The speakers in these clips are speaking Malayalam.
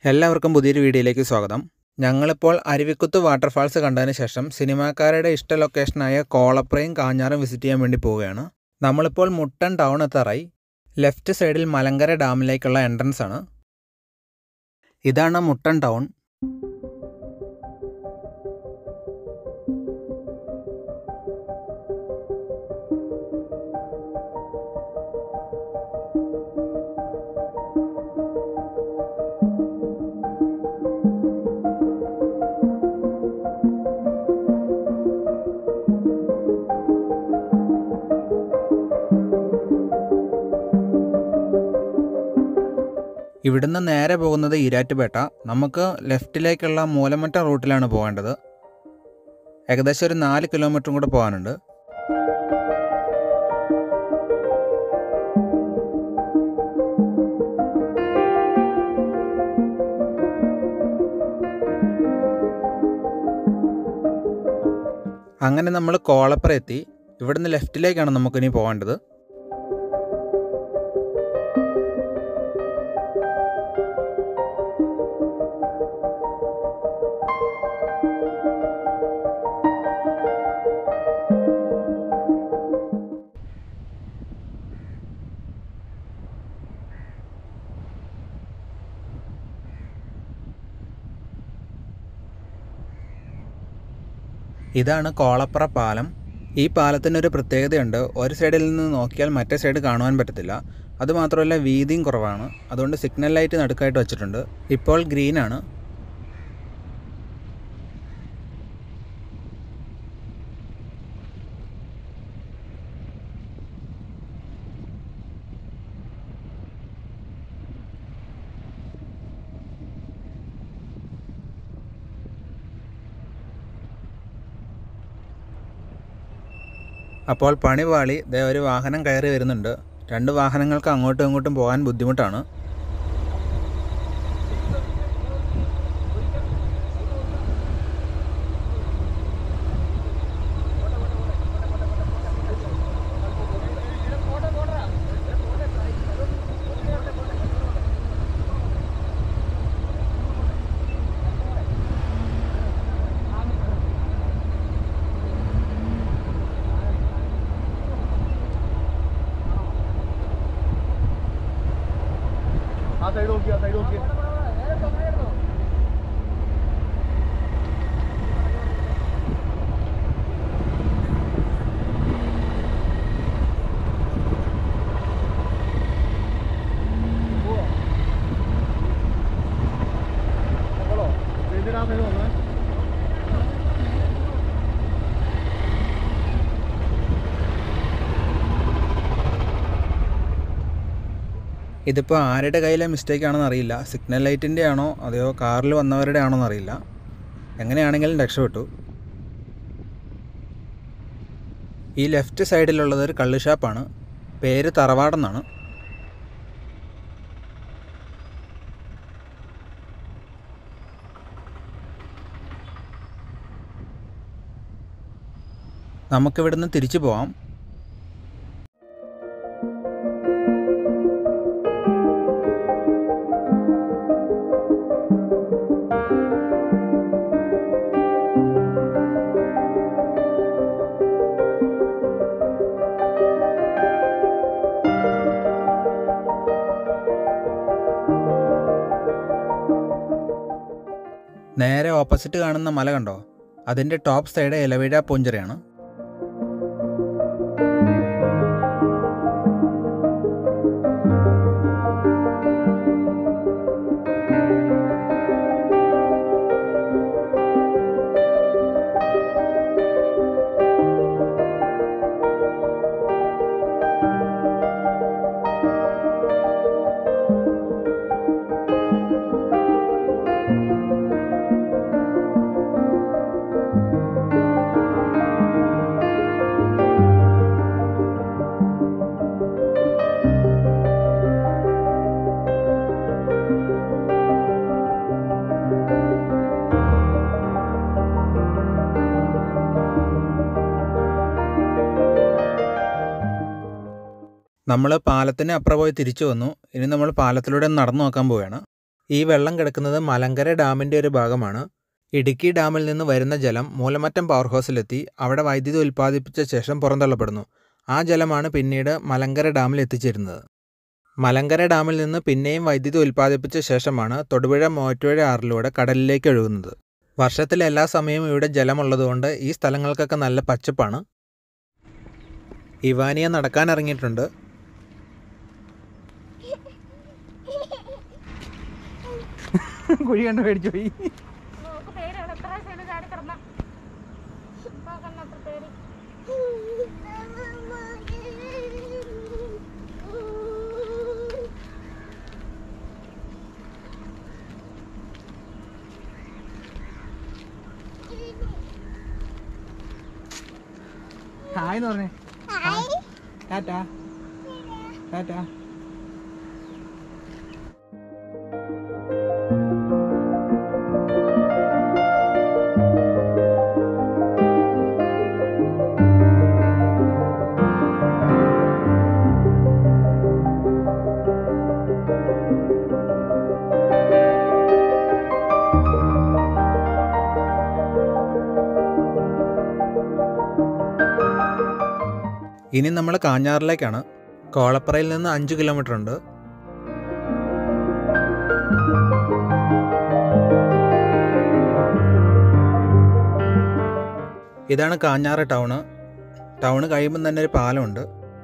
എല്ലാവർക്കും പുതിയൊരു വീഡിയോയിലേക്ക് സ്വാഗതം ഞങ്ങളിപ്പോൾ അരുവിക്കുത്ത് വാട്ടർഫാൾസ് കണ്ടതിന് ശേഷം സിനിമാക്കാരുടെ ഇഷ്ട ലൊക്കേഷനായ കോളപ്രയും കാഞ്ഞാറും വിസിറ്റ് ചെയ്യാൻ വേണ്ടി പോവുകയാണ് നമ്മളിപ്പോൾ മുട്ടൻ ടൗൺ എത്താറായി ലെഫ്റ്റ് സൈഡിൽ മലങ്കര ഡാമിലേക്കുള്ള എൻട്രൻസ് ആണ് ഇതാണ് മുട്ടൻ ടൗൺ ഇവിടുന്ന് നേരെ പോകുന്നത് ഈരാറ്റുപേട്ട നമുക്ക് ലെഫ്റ്റിലേക്കുള്ള മൂലമറ്റ റൂട്ടിലാണ് പോകേണ്ടത് ഏകദേശം ഒരു നാല് കിലോമീറ്ററും കൂടെ പോകാനുണ്ട് അങ്ങനെ നമ്മൾ കോളപ്പുറ എത്തി ഇവിടുന്ന് ലെഫ്റ്റിലേക്കാണ് നമുക്കിനി പോകേണ്ടത് ഇതാണ് കോളപ്പുറ പാലം ഈ പാലത്തിന് ഒരു പ്രത്യേകതയുണ്ട് ഒരു സൈഡിൽ നിന്ന് നോക്കിയാൽ മറ്റേ സൈഡ് കാണുവാൻ പറ്റത്തില്ല അതുമാത്രമല്ല വീതിയും കുറവാണ് അതുകൊണ്ട് സിഗ്നൽ ലൈറ്റ് നടുക്കായിട്ട് വെച്ചിട്ടുണ്ട് ഇപ്പോൾ ഗ്രീനാണ് അപ്പോൾ പണി പാളി ദേ ഒരു വാഹനം കയറി വരുന്നുണ്ട് രണ്ട് വാഹനങ്ങൾക്ക് അങ്ങോട്ടും ഇങ്ങോട്ടും പോകാൻ ബുദ്ധിമുട്ടാണ് ആ സൈഡ് നോക്കി ആ സൈഡ് നോക്കി എന്തിനാ സൈഡ് വന്നത് ഇതിപ്പോൾ ആരുടെ കയ്യിലെ മിസ്റ്റേക്ക് ആണെന്ന് അറിയില്ല സിഗ്നൽ ലൈറ്റിൻ്റെ ആണോ അതെയോ കാറിൽ വന്നവരുടെ ആണോ എന്നറിയില്ല എങ്ങനെയാണെങ്കിലും രക്ഷപ്പെട്ടു ഈ ലെഫ്റ്റ് സൈഡിലുള്ളത് ഒരു കള്ള് ഷാപ്പാണ് പേര് തറവാടെന്നാണ് നമുക്കിവിടുന്ന് തിരിച്ചു പോവാം നേരെ ഓപ്പോസിറ്റ് കാണുന്ന മല കണ്ടോ അതിൻ്റെ ടോപ്പ് സൈഡ് എലവീഴ പൂഞ്ചിറയാണ് നമ്മൾ പാലത്തിന് അപ്പുറം പോയി തിരിച്ചു വന്നു ഇനി നമ്മൾ പാലത്തിലൂടെ ഒന്ന് നടന്നു നോക്കാൻ പോവുകയാണ് ഈ വെള്ളം കിടക്കുന്നത് മലങ്കര ഡാമിൻ്റെ ഒരു ഭാഗമാണ് ഇടുക്കി ഡാമിൽ നിന്ന് വരുന്ന ജലം മൂലമറ്റം പവർ ഹൗസിലെത്തി അവിടെ വൈദ്യുതി ഉൽപ്പാദിപ്പിച്ച ശേഷം പുറന്തള്ളപ്പെടുന്നു ആ ജലമാണ് പിന്നീട് മലങ്കര ഡാമിൽ എത്തിച്ചേരുന്നത് മലങ്കര ഡാമിൽ നിന്ന് പിന്നെയും വൈദ്യുതി ഉൽപ്പാദിപ്പിച്ച ശേഷമാണ് തൊടുപുഴ മോറ്റുപുഴ ആറിലൂടെ കടലിലേക്ക് ഒഴുകുന്നത് വർഷത്തിലെ എല്ലാ സമയവും ഇവിടെ ജലമുള്ളതുകൊണ്ട് ഈ സ്ഥലങ്ങൾക്കൊക്കെ നല്ല പച്ചപ്പാണ് ഇവാനിയ നടക്കാൻ ഇറങ്ങിയിട്ടുണ്ട് കുഴി കണ്ട് പേടിച്ചു പോയി നോക്ക് പേരാണ് എത്ര സൈഡ് ചാടി കിടന്ന അത്ര പേര് ഹായ് എന്ന് പറഞ്ഞേ ടാറ്റാ ടാറ്റാ ഇനി നമ്മൾ കാഞ്ഞാറിലേക്കാണ് കോളപ്പറയിൽ നിന്ന് അഞ്ച് കിലോമീറ്റർ ഉണ്ട് ഇതാണ് കാഞ്ഞാറ് ടൗണ് ടൗണ് കഴിയുമ്പം തന്നെ ഒരു പാലമുണ്ട്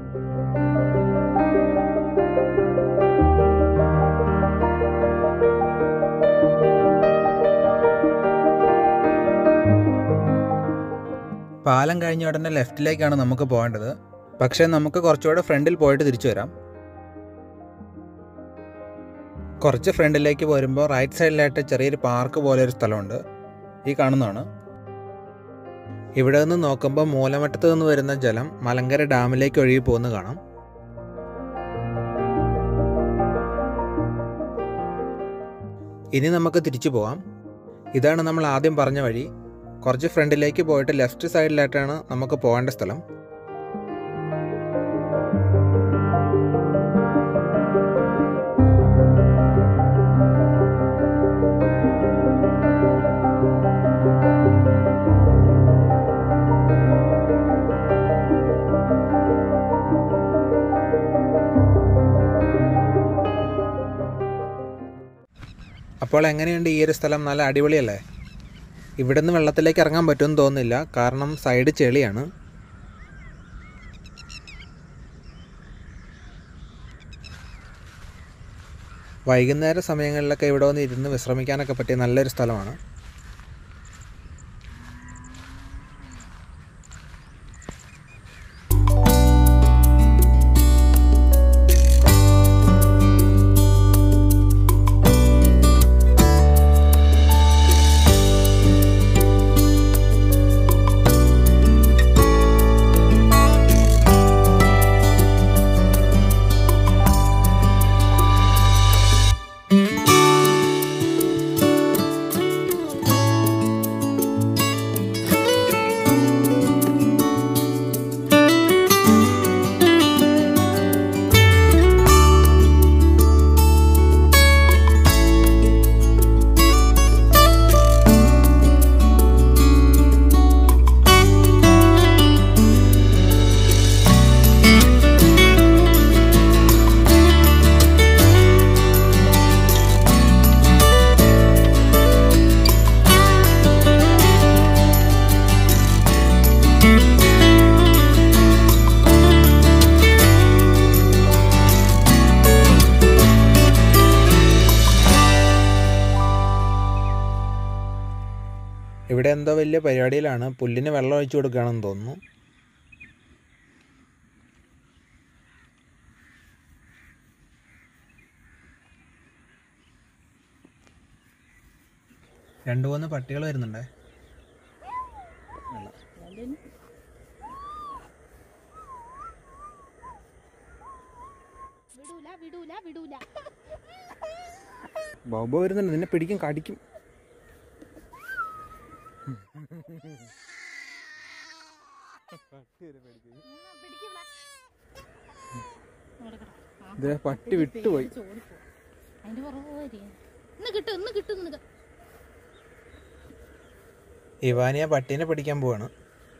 പാലം കഴിഞ്ഞ ഉടനെ ലെഫ്റ്റിലേക്കാണ് നമുക്ക് പോകേണ്ടത് പക്ഷേ നമുക്ക് കുറച്ചുകൂടെ ഫ്രണ്ടിൽ പോയിട്ട് തിരിച്ചു വരാം കുറച്ച് ഫ്രണ്ടിലേക്ക് വരുമ്പോൾ റൈറ്റ് സൈഡിലായിട്ട് ചെറിയൊരു പാർക്ക് പോലെ ഒരു സ്ഥലമുണ്ട് ഈ കാണുന്നതാണ് ഇവിടെ നിന്ന് നോക്കുമ്പോൾ മൂലമറ്റത്ത് നിന്ന് വരുന്ന ജലം മലങ്കര ഡാമിലേക്ക് ഒഴുകി പോകുന്നത് കാണാം ഇനി നമുക്ക് തിരിച്ചു പോകാം ഇതാണ് നമ്മൾ ആദ്യം പറഞ്ഞ വഴി കുറച്ച് ഫ്രണ്ടിലേക്ക് പോയിട്ട് ലെഫ്റ്റ് സൈഡിലായിട്ടാണ് നമുക്ക് പോകേണ്ട സ്ഥലം അപ്പോൾ എങ്ങനെയുണ്ട് ഈ ഒരു സ്ഥലം നല്ല അടിപൊളിയല്ലേ ഇവിടുന്ന് വെള്ളത്തിലേക്ക് ഇറങ്ങാൻ പറ്റുമെന്ന് തോന്നുന്നില്ല കാരണം സൈഡ് ചെളിയാണ് വൈകുന്നേര സമയങ്ങളിലൊക്കെ ഇവിടെ വന്ന് ഇരുന്ന് വിശ്രമിക്കാനൊക്കെ പറ്റിയ നല്ലൊരു സ്ഥലമാണ് ഇവിടെ എന്തോ വലിയ പരിപാടിയിലാണ് പുല്ലിന് വെള്ളം ഒഴിച്ചു കൊടുക്കുകയാണെന്ന് തോന്നുന്നു രണ്ട് മൂന്ന് പട്ടികൾ വരുന്നുണ്ടേ വിടൂല വിടൂല വിടൂല ബോബോ വരുന്നുണ്ട് നിന്നെ പിടിക്കും കടിക്കും പിടിക്കില്ല ഇത് പട്ടി വിട്ടുപോയി അതിന്റെ പുറകെ പോയി ഇന്ന് കിട്ടും ഇന്ന് കിട്ടും നിനക്ക് ഇവാനിയ പട്ടീനെ പിടിക്കാൻ പോവാണ്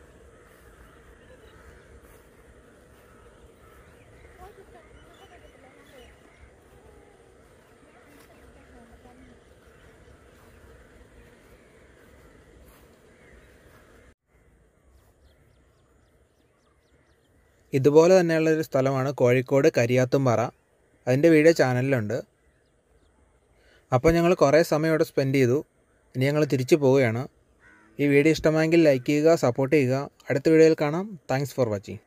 ഇതുപോലെ തന്നെയുള്ള ഒരു സ്ഥലമാണ് കോഴിക്കോട് കരിയാത്തുംപാറ അതിൻ്റെ വീഡിയോ ചാനലിലുണ്ട് അപ്പോൾ ഞങ്ങൾ കുറേ സമയം ഇവിടെ സ്പെൻഡ് ചെയ്തു ഇനി ഞങ്ങൾ തിരിച്ചു പോവുകയാണ് ഈ വീഡിയോ ഇഷ്ടമായെങ്കിൽ ലൈക്ക് ചെയ്യുക സപ്പോർട്ട് ചെയ്യുക അടുത്ത വീഡിയോയിൽ കാണാം താങ്ക്സ് ഫോർ വാച്ചിങ്